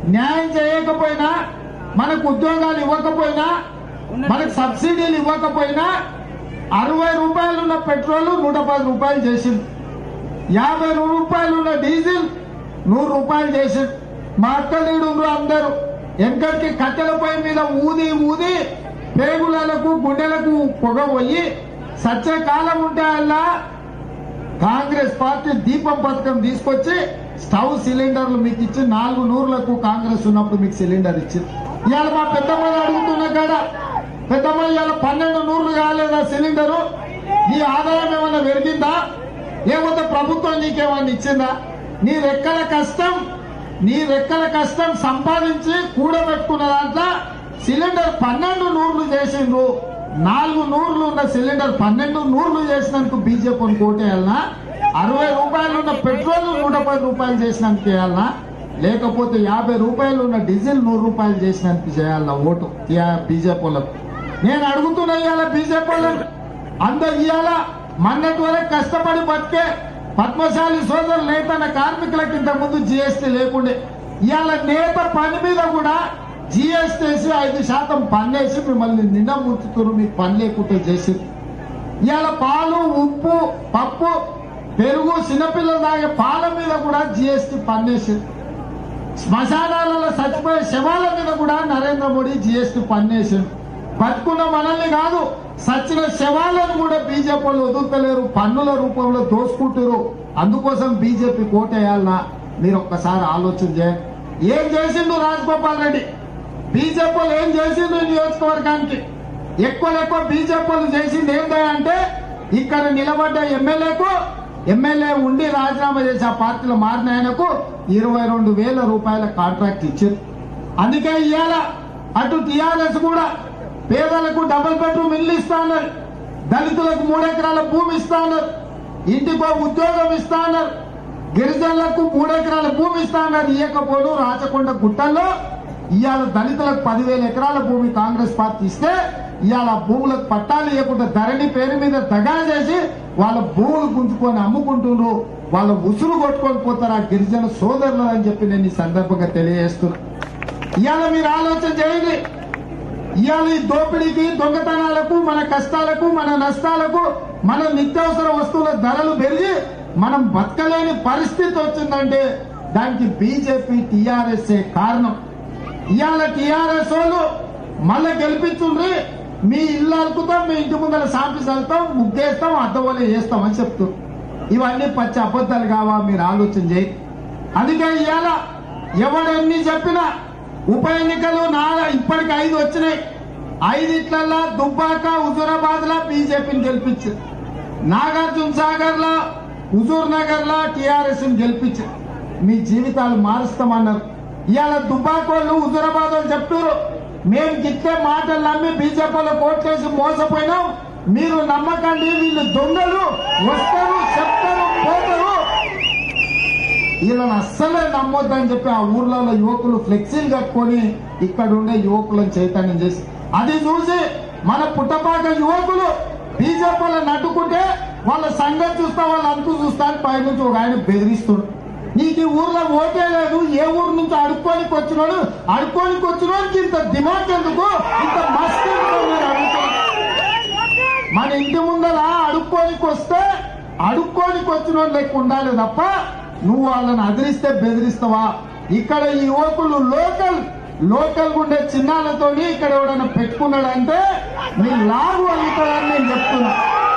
న్యాయం చేయకపోయినా మనకు ఉద్యోగాలు ఇవ్వకపోయినా మనకు సబ్సిడీలు ఇవ్వకపోయినా అరవై రూపాయలు ఉన్న పెట్రోల్ నూట పది రూపాయలు చేసింది యాభై రూపాయలు ఉన్న డీజిల్ నూరు రూపాయలు చేసింది మా అక్కలీడు అందరూ వెనకటికి కట్టెల పొయ్యి మీద ఊది ఊది పేగులకు గుండెలకు పొగ పోయి సచ్చే కాలం ఉంటే అలా కాంగ్రెస్ పార్టీ దీపం పథకం తీసుకొచ్చి స్టవ్ సిలిండర్లు మీకు ఇచ్చి నాలుగు నూరులకు కాంగ్రెస్ ఉన్నప్పుడు మీకు సిలిండర్ ఇచ్చింది ఇవాళ మా పెద్దమ్మని అడుగుతున్న కాడ పెద్దమ్మ ఇవాళ పన్నెండు నూర్లు కాలేదా సిలిండరు నీ ఆదాయం ఏమైనా పెరిగిందా లేకపోతే ప్రభుత్వం నీకేమన్నా ఇచ్చిందా నీ రెక్కల కష్టం నీ రెక్కల కష్టం సంపాదించి కూడబెట్టుకున్న దాంట్లో సిలిండర్ పన్నెండు నూర్లు చేసిండ్రు నాలుగు నూర్లు ఉన్న సిలిండర్ పన్నెండు నూర్లు చేసినందుకు బీజేపీని కోటేయాలనా అరవై రూపాయలు ఉన్న పెట్రోల్ నూట పది రూపాయలు చేసినందుకు చేయాలనా లేకపోతే యాభై రూపాయలు ఉన్న డీజిల్ నూరు రూపాయలు చేసినందుకు చేయాలనా ఓటు బీజేపీ వాళ్ళకు నేను అడుగుతున్నా ఇవాళ బీజేపీ వాళ్ళని అందరు ఇవాళ మొన్నటి వరకు కష్టపడి బతికే పద్మశాలి సోదరులు నేతన్న కార్మికులకి ఇంత ముందు జిఎస్టీ లేకుండే ఇవాళ నేత పని మీద కూడా జిఎస్టీ వేసి ఐదు శాతం పన్నేసి మిమ్మల్ని నిన్న ముంచుతున్నారు మీకు పని లేకుంటే చేసి ఇవాళ పాలు ఉప్పు పప్పు పెరుగు చిన్నపిల్లలు తాగే పాల మీద కూడా జిఎస్టీ పన్నేసి శ్మశానాలలో చచ్చిపోయే శవాల మీద కూడా నరేంద్ర మోడీ జిఎస్టీ పన్నేసిండు బతుకున్న మనల్ని కాదు సచ్చిన శవాలను కూడా బీజేపీ వాళ్ళు వదులుతలేరు పన్నుల రూపంలో దోసుకుంటారు అందుకోసం బీజేపీ కోటేయాలనా మీరు ఒక్కసారి ఆలోచన చేయండి ఏం చేసిండు రాజగోపాల్ రెడ్డి బీజేపీ వాళ్ళు ఏం చేసిండు ఈ నియోజకవర్గానికి ఎక్కువ ఎక్కువ బీజేపీ వాళ్ళు చేసింది ఏంటంటే అంటే ఇక్కడ నిలబడ్డ ఎమ్మెల్యేకు ఎమ్మెల్యే ఉండి రాజీనామా చేసి ఆ పార్టీలో మారిన ఆయనకు ఇరవై రెండు వేల రూపాయల కాంట్రాక్ట్ ఇచ్చారు అందుకే ఇవాళ అటు టిఆర్ఎస్ కూడా పేదలకు డబుల్ బెడ్రూమ్ ఇల్లు ఇస్తా అన్నారు దళితులకు మూడెకరాల భూమి ఇస్తా అన్నారు ఇంటికో ఉద్యోగం ఇస్తా అన్నారు గిరిజనులకు మూడెకరాల భూమి ఇస్తా అన్నారు ఇయ్యకపోను రాచకొండ గుట్టల్లో ఇవాళ దళితులకు పదివేల ఎకరాల భూమి కాంగ్రెస్ పార్టీ ఇస్తే ఇవాళ భూములకు పట్టాలు ఇవ్వకుండా ధరణి పేరు మీద దగా చేసి వాళ్ళ భూములు గుంజుకొని అమ్ముకుంటున్నారు వాళ్ళ ఉసురు కొట్టుకొని పోతారు ఆ గిరిజన సోదరులు అని చెప్పి నేను ఈ సందర్భంగా తెలియజేస్తున్నా ఇవాళ మీరు ఆలోచన చేయండి ఇవాళ ఈ దోపిడీకి దొంగతనాలకు మన కష్టాలకు మన నష్టాలకు మన నిత్యావసర వస్తువుల ధరలు పెరిగి మనం బతకలేని పరిస్థితి వచ్చిందంటే దానికి బీజేపీ టీఆర్ఎస్ కారణం ఇవాళ టీఆర్ఎస్ వాళ్ళు మళ్ళీ గెలిపించుండ్రి మీ ఇల్లు అలుకుతాం మీ ఇంటి ముందర సాంపి చల్లుతాం ముగ్గేస్తాం అద్దవలే చేస్తాం అని చెప్తారు ఇవన్నీ పచ్చి అబద్ధాలు కావా మీరు ఆలోచన చేయి అందుకే ఇవాళ ఎవడెన్ని చెప్పినా ఉప ఎన్నికలు నా ఇప్పటికి ఐదు వచ్చినాయి ఐదిట్లల్లా దుబ్బాక హుజూరాబాద్ లా బీజేపీని గెలిపించారు నాగార్జున సాగర్ లో హుజూర్ నగర్ లో టీఆర్ఎస్ గెలిపించారు మీ జీవితాలు మారుస్తామన్నారు ఇవాళ దుబ్బాక వాళ్ళు హుజూరాబాద్ వాళ్ళు చెప్తారు మేము గిట్టే మాటలు నమ్మి బీజేపీ వాళ్ళు కోట్లేసి మోసపోయినాం మీరు నమ్మకండి వీళ్ళు దొంగలు వస్తారు చెప్తారు పోతారు వీళ్ళని అస్సలే నమ్మొద్దని చెప్పి ఆ ఊర్లలో యువకులు ఫ్లెక్సీలు కట్టుకొని ఇక్కడ ఉండే యువకులను చైతన్యం చేసి అది చూసి మన పుట్టపాక యువకులు బీజేపీలో నట్టుకుంటే వాళ్ళ సంగతి చూస్తా వాళ్ళ అంతు చూస్తా అని పైనుంచి ఒక ఆయన బెదిరిస్తుడు నీకు ఈ ఊర్లో ఓటే లేదు ఏ ఊరు నుంచి అడుక్కోనికి వచ్చినాడు అడుక్కోనికి వచ్చినోడికి ఇంత దిమాగ్ ఎందుకు ఇంత మస్తు ఎందుకు అని నేను అడుగుతున్నా. మన ఇంటి ముందర అడుక్కోనికి వస్తే అడుక్కోనికి వచ్చిన లెక్క ఉండాలి తప్ప నువ్వు వాళ్ళని అదిరిస్తే బెదిరిస్తావా ఇక్కడ ఈ యువకులు లోకల్ లోకల్ ఉండే చిన్నాలతోని ఇక్కడ ఎవడైనా పెట్టుకున్నాడంటే నీ లాగు అవుతాడని నేను చెప్తున్నా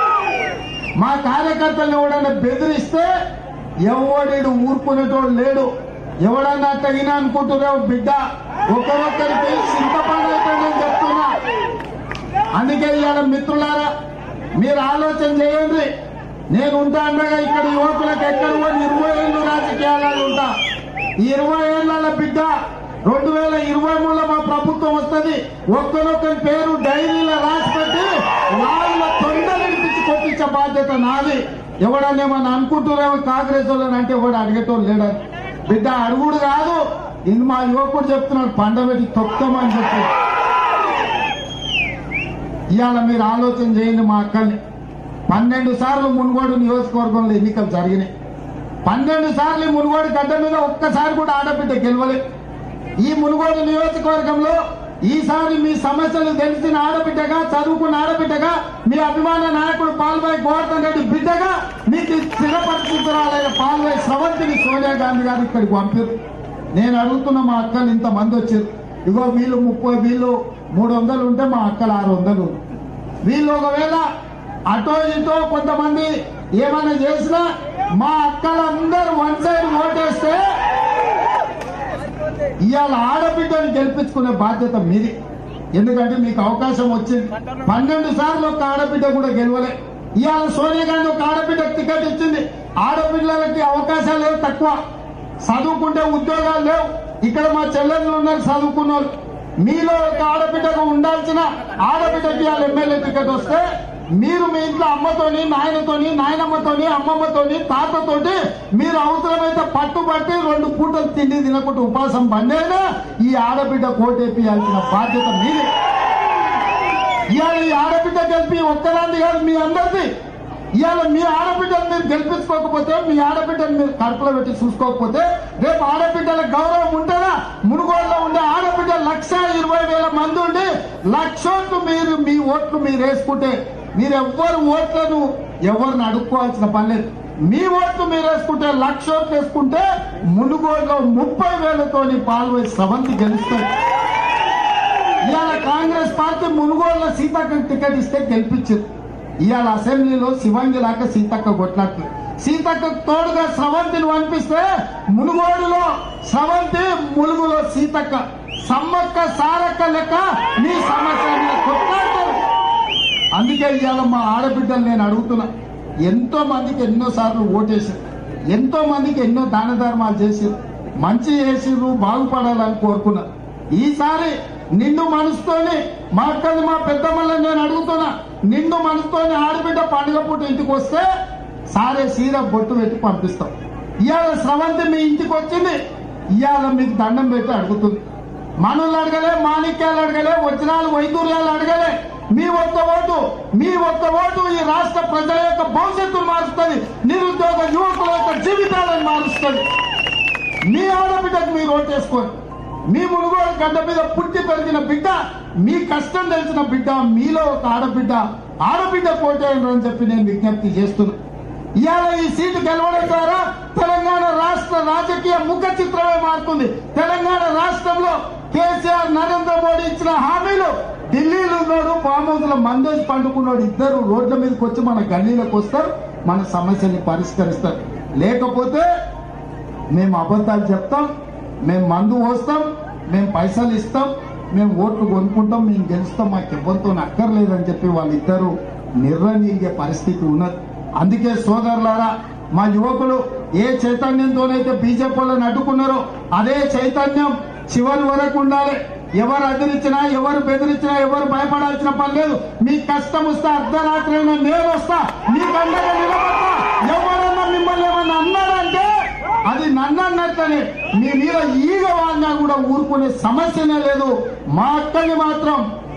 మా కార్యకర్తలు ఎవడైనా బెదిరిస్తే ఎవడేడు ఊరుకునేటోడు లేడు ఎవడన్నా తగిన అనుకుంటున్నావు బిడ్డ ఒకరొక్కరికి చింతపండు అవుతాడని చెప్తున్నా అందుకే ఇవాళ మిత్రులారా మీరు ఆలోచన చేయండి నేను ఉంటా అండగా ఇక్కడ యువకులకు ఎక్కడ పోయి ఇరవై ఏళ్ళు రాజకీయాలు ఉంటా ఈ ఇరవై ఏళ్ళ బిడ్డ రెండు వేల ఇరవై మూడులో మా ప్రభుత్వం వస్తుంది ఒక్కరొక్కరి పేరు డైరీలో రాసి పెట్టి వాళ్ళ తొందరలు ఇప్పించి కొట్టించే బాధ్యత నాది ఎవడన్నా ఏమన్నా అనుకుంటున్నామో కాంగ్రెస్ వాళ్ళని అంటే ఎవడు అడిగేటోళ్ళు లేడని బిడ్డ అడుగుడు కాదు ఇది మా యువకుడు చెప్తున్నాడు పండబెట్టి తొక్కమని చెప్పి ఇవాళ మీరు ఆలోచన చేయండి మా అక్కల్ని పన్నెండు సార్లు మునుగోడు నియోజకవర్గంలో ఎన్నికలు జరిగినాయి పన్నెండు సార్లు ఈ మునుగోడు గడ్డ మీద ఒక్కసారి కూడా ఆడబిడ్డ గెలవలే ఈ మునుగోడు నియోజకవర్గంలో ఈసారి మీ సమస్యలు తెలిసిన ఆడబిడ్డగా చదువుకున్న ఆడబిడ్డగా మీ అభిమాన నాయకుడు పాల్వాయి గోవర్ధన్ రెడ్డి బిడ్డగా మీకు స్థిరపరిచితురాలైన పాల్వాయి స్రవంతిని సోనియా గాంధీ గారు ఇక్కడికి పంపారు నేను అడుగుతున్న మా అక్కలు ఇంతమంది వచ్చారు ఇగో వీళ్ళు ముప్పై వీళ్ళు మూడు వందలు ఉంటే మా అక్కలు ఆరు వందలు వీళ్ళు ఒకవేళ అటో ఇటో కొంతమంది ఏమైనా చేసినా మా అక్కలందరూ వన్ సైడ్ ఓటేస్తే ఇవాళ ఆడబిడ్డని గెలిపించుకునే బాధ్యత మీది ఎందుకంటే మీకు అవకాశం వచ్చింది పన్నెండు సార్లు ఒక ఆడబిడ్డ కూడా గెలవలే ఇవాళ సోనియా గాంధీ ఒక ఆడబిడ్డకు టికెట్ ఇచ్చింది ఆడపిల్లలకి అవకాశాలు లేవు తక్కువ చదువుకుంటే ఉద్యోగాలు లేవు ఇక్కడ మా చెల్లెళ్ళు ఉన్నారు చదువుకున్న వాళ్ళు. మీలో ఒక ఆడబిడ్డకు ఉండాల్సిన ఆడబిడ్డకి ఇవాళ ఎమ్మెల్యే టికెట్ వస్తే మీరు మీ ఇంట్లో అమ్మతోని నాయనతోని నాయనమ్మతోని అమ్మమ్మతోని తాతతోటి మీరు అవసరమైతే పట్టుబట్టి రెండు పూటలు తిండి తినకుండా ఉపాసం బండైనా ఈ ఆడబిడ్డ కోటేపియాల్సిన బాధ్యత మీది ఇవాళ ఈ ఆడబిడ్డ గెలిపి ఒక్కదాన్ని కాదు మీ అందరిది ఇవాళ మీ ఆడబిడ్డను మీరు గెలిపించుకోకపోతే మీ ఆడబిడ్డను మీరు కడుపులో పెట్టి చూసుకోకపోతే రేపు ఆడబిడ్డల గౌరవం ఉంటుందా మునుగోడులో ఉండే ఆడబిడ్డ లక్ష ఇరవై వేల మంది ఉండి లక్షోట్లు మీరు మీ ఓట్లు మీరు వేసుకుంటే మీరు ఎవ్వరు ఓట్లను ఎవరిని అడుక్కోవాల్సిన పని లేదు మీ ఓట్లు మీరు వేసుకుంటే లక్ష ఓట్లు వేసుకుంటే మునుగోడులో ముప్పై వేలతోని పాల్గొని స్రవంతి గెలుస్తారు ఇవాళ కాంగ్రెస్ పార్టీ మునుగోడులో సీతక్క టికెట్ ఇస్తే గెలిపించారు ఇవాళ అసెంబ్లీలో శివంగి లాగా సీతక్క కొట్లాడుతుంది సీతక్క తోడుగా స్రవంతిని పంపిస్తే మునుగోడులో స్రవంతి ములుగులో సీతక్క సమ్మక్క సారక్క లెక్క మీ సమస్య మీద కొట్లాడతారు అందుకే ఇవాళ మా ఆడబిడ్డలు నేను అడుగుతున్నా ఎంతో మందికి ఎన్నో సార్లు ఓటేసారు ఎంతో మందికి ఎన్నో దాన ధర్మాలు చేసారు మంచి చేసిర్రు బాగుపడాలని కోరుకున్నారు ఈసారి నిండు మనసుతోని మా అక్కది మా పెద్దమ్మల్ని నేను అడుగుతున్నా నిండు మనసుతోని ఆడబిడ్డ పండుగ పూట ఇంటికి వస్తే సారే సీర బొట్టు పెట్టి పంపిస్తాం ఇవాళ స్రవంతి మీ ఇంటికి వచ్చింది ఇవాళ మీకు దండం పెట్టి అడుగుతుంది మనల్ని అడగలే మాణిక్యాలు అడగలే వజ్రాలు వైదూర్యాలు అడగలే మీ ఒక్క ఓటు మీ ఒక్క ఓటు ఈ రాష్ట్ర ప్రజల యొక్క భవిష్యత్తును మారుస్తుంది నిరుద్యోగ యువకుల యొక్క జీవితాలను మారుస్తుంది మీ ఆడబిడ్డకు మీరు ఓటేసుకోండి మీ మునుగోడు గడ్డ మీద పుట్టి పెరిగిన బిడ్డ మీ కష్టం తెలిసిన బిడ్డ మీలో ఒక ఆడబిడ్డ ఆడబిడ్డ పోటేయండి అని చెప్పి నేను విజ్ఞప్తి చేస్తున్నా ఇవాళ ఈ సీటు గెలవడం ద్వారా తెలంగాణ రాష్ట్ర రాజకీయ ముఖ చిత్రమే మారుతుంది తెలంగాణ రాష్ట్రంలో కేసీఆర్ నరేంద్ర మోడీ ఇచ్చిన హామీలు ఢిల్లీలో ఉన్నాడు ఫామ్ హౌస్ లో మందేసి పండుకున్నాడు ఇద్దరు రోడ్ల మీదకి వచ్చి మన గల్లీలకు వస్తారు మన సమస్యని పరిష్కరిస్తారు లేకపోతే మేము అబద్ధాలు చెప్తాం మేము మందు పోస్తాం మేము పైసలు ఇస్తాం మేము ఓట్లు కొనుక్కుంటాం మేము గెలుస్తాం మాకు ఎవరితో అక్కర్లేదని చెప్పి వాళ్ళిద్దరూ నిర్ణయించే పరిస్థితి ఉన్నది అందుకే సోదరులారా మా యువకులు ఏ చైతన్యంతోనైతే బీజేపీ వాళ్ళని అడ్డుకున్నారో అదే చైతన్యం చివరి వరకు ఉండాలి ఎవరు అదిరించినా ఎవరు బెదిరించినా ఎవరు భయపడాల్సిన పని లేదు మీ కష్టం వస్తే అర్ధరాత్రి అయినా నేను వస్తా మీకు అండగా నిలబడతా ఎవరన్నా మిమ్మల్ని ఏమన్నా అన్నాడంటే అది నన్ను అన్నట్లనే మీ మీద ఈగ వాళ్ళ కూడా ఊరుకునే సమస్యనే లేదు మా అక్కల్ని మాత్రం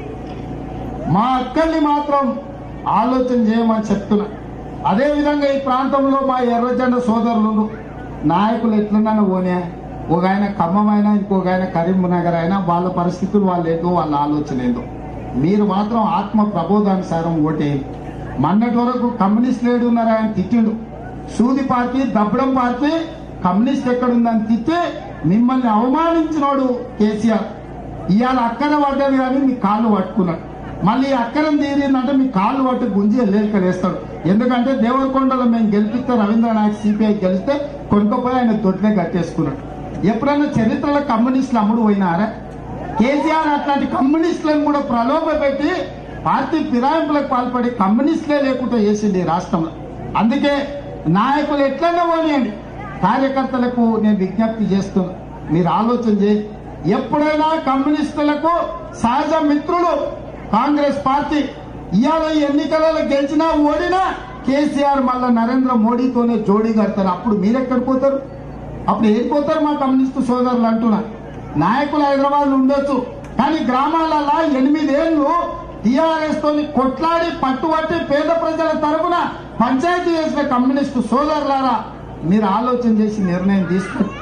మా అక్కల్ని మాత్రం ఆలోచన చేయమని చెప్తున్నా అదే విధంగా ఈ ప్రాంతంలో మా ఎర్రజెండ సోదరులు నాయకులు ఎట్లున్నా పోనే ఒక ఆయన ఖమ్మం అయినా ఇంకొక ఆయన కరీంనగర్ అయినా వాళ్ళ పరిస్థితులు వాళ్ళు ఏందో వాళ్ళ ఆలోచన ఏందో మీరు మాత్రం ఆత్మ ప్రబోధానుసారం ఓటేయండి మొన్నటి వరకు కమ్యూనిస్ట్ లేడు ఉన్నారు ఆయన తిట్టిండు సూది పార్టీ దబ్బడం పార్టీ కమ్యూనిస్ట్ ఎక్కడుందని తిట్టి మిమ్మల్ని అవమానించినోడు కేసీఆర్ ఇవాళ అక్కర పడ్డది కానీ మీ కాళ్ళు పట్టుకున్నాడు మళ్ళీ అక్కరం తీరిందంటే మీ కాళ్ళు పట్టి గుంజి ఎల్లేక వేస్తాడు ఎందుకంటే దేవరకొండలో మేము గెలిపిస్తే రవీంద్ర నాయక్ సిపిఐ గెలిస్తే కొనుక్కపోయి ఆయన దొడ్లే కట్టేసుకున్నాడు ఎప్పుడైనా చరిత్రలో కమ్యూనిస్టులు అమ్ముడు పోయినారా కేసీఆర్ అట్లాంటి కమ్యూనిస్టులను కూడా ప్రలోభ పెట్టి పార్టీ ఫిరాయింపులకు పాల్పడి కమ్యూనిస్టులే లేకుండా చేసింది ఈ రాష్ట్రంలో అందుకే నాయకులు ఎట్లన్నా పోనీయండి కార్యకర్తలకు నేను విజ్ఞప్తి చేస్తున్నా మీరు ఆలోచన చేయి ఎప్పుడైనా కమ్యూనిస్టులకు సహజ మిత్రులు కాంగ్రెస్ పార్టీ ఇవాళ ఈ ఎన్నికలలో గెలిచినా ఓడినా కేసీఆర్ మళ్ళా నరేంద్ర మోడీతోనే జోడీ కడతారు అప్పుడు మీరెక్కడ పోతారు అప్పుడు ఏడిపోతారు మా కమ్యూనిస్టు సోదరులు అంటున్నా నాయకులు హైదరాబాద్ ఉండొచ్చు కానీ గ్రామాలలో ఎనిమిదేళ్లు టీఆర్ఎస్ తోని కొట్లాడి పట్టుబట్టి పేద ప్రజల తరపున పంచాయతీ చేసిన కమ్యూనిస్టు సోదరులారా మీరు ఆలోచన చేసి నిర్ణయం తీసుకోండి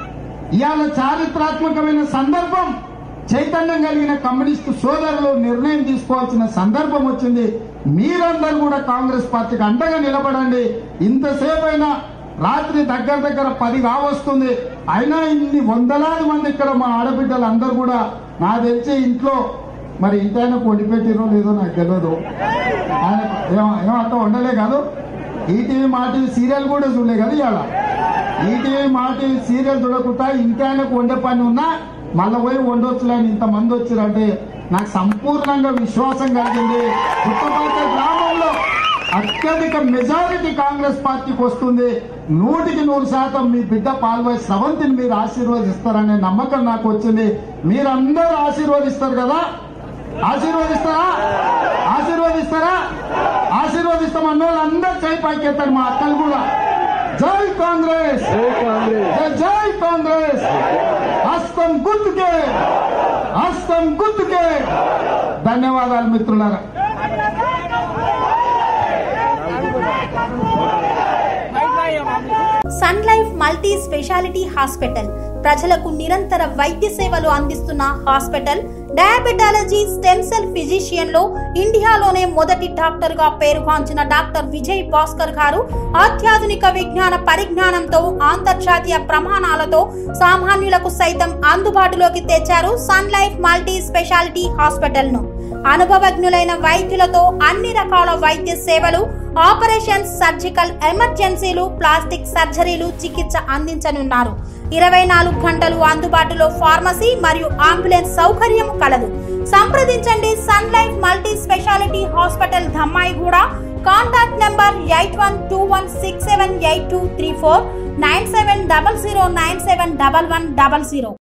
ఇవాళ చారిత్రాత్మకమైన సందర్భం చైతన్యం కలిగిన కమ్యూనిస్టు సోదరులు నిర్ణయం తీసుకోవాల్సిన సందర్భం వచ్చింది మీరందరూ కూడా కాంగ్రెస్ పార్టీకి అండగా నిలబడండి ఇంతసేపు అయినా రాత్రి దగ్గర దగ్గర పది కావస్తుంది అయినా ఇన్ని వందలాది మంది ఇక్కడ మా ఆడబిడ్డలు అందరూ కూడా నా తెలిసి ఇంట్లో మరి ఇంటైనా పొడి పెట్టిరో లేదో నాకు తెలియదు ఆయన ఏమ- ఏమంతా ఉండలే కాదు ఈటీవీ మా టీవీ సీరియల్ కూడా చూడలే కదా ఇవాళ ఈటీవీ మా టీవీ సీరియల్ చూడకుండా ఇంటాయనకు వండే పని ఉన్నా మళ్ళీ పోయి వండొచ్చులే అని ఇంతమంది వచ్చిరంటే నాకు సంపూర్ణంగా విశ్వాసం కలిగింది పుట్టపర్తి గ్రామంలో అత్యధిక మెజారిటీ కాంగ్రెస్ పార్టీకి వస్తుంది నూటికి నూరు శాతం మీ బిడ్డ పాల్వై స్రవంతిని మీరు ఆశీర్వదిస్తారనే నమ్మకం నాకు వచ్చింది మీరందరూ ఆశీర్వదిస్తారు కదా ఆశీర్వదిస్తారా ఆశీర్వదిస్తారా ఆశీర్వదిస్తామన్న వాళ్ళందరూ చేయి పైకెత్తారు మా అక్కలు కూడా జై కాంగ్రెస్ జై జై కాంగ్రెస్ హస్తం గుర్తుకే హస్తం గుర్తుకే ధన్యవాదాలు మిత్రులారా Sun Life multi speciality hospital ప్రజలకు నిరంతర వైద్య సేవలు అందిస్తున్న hospital diabetology stem cell physician లో ఇండియాలోనే మొదటి డాక్టర్ గా పేరుగాంచిన డాక్టర్ విజయ్ భాస్కర్ గారు అత్యాధునిక విజ్ఞాన పరిజ్ఞానంతో అంతర్జాతీయ ప్రమాణాలతో సామాన్యులకు సైతం అందుబాటులోకి తెచ్చారు Sun Life multi speciality hospital ను అనుభవజ్ఞులైన వైద్యులతో అన్ని రకాల వైద్య సేవలు ఆపరేషన్స్ సర్జికల్ ఎమర్జెన్సీలు ప్లాస్టిక్ సర్జరీలు చికిత్స అందించనున్నారు ఇరవై నాలుగు గంటలు అందుబాటులో ఫార్మసీ మరియు అంబులెన్స్ సౌకర్యం కలదు సంప్రదించండి Sun Life multi speciality hospital Dammaiguda contact number eight one two one six seven eight two three four nine seven double zero nine seven double one double zero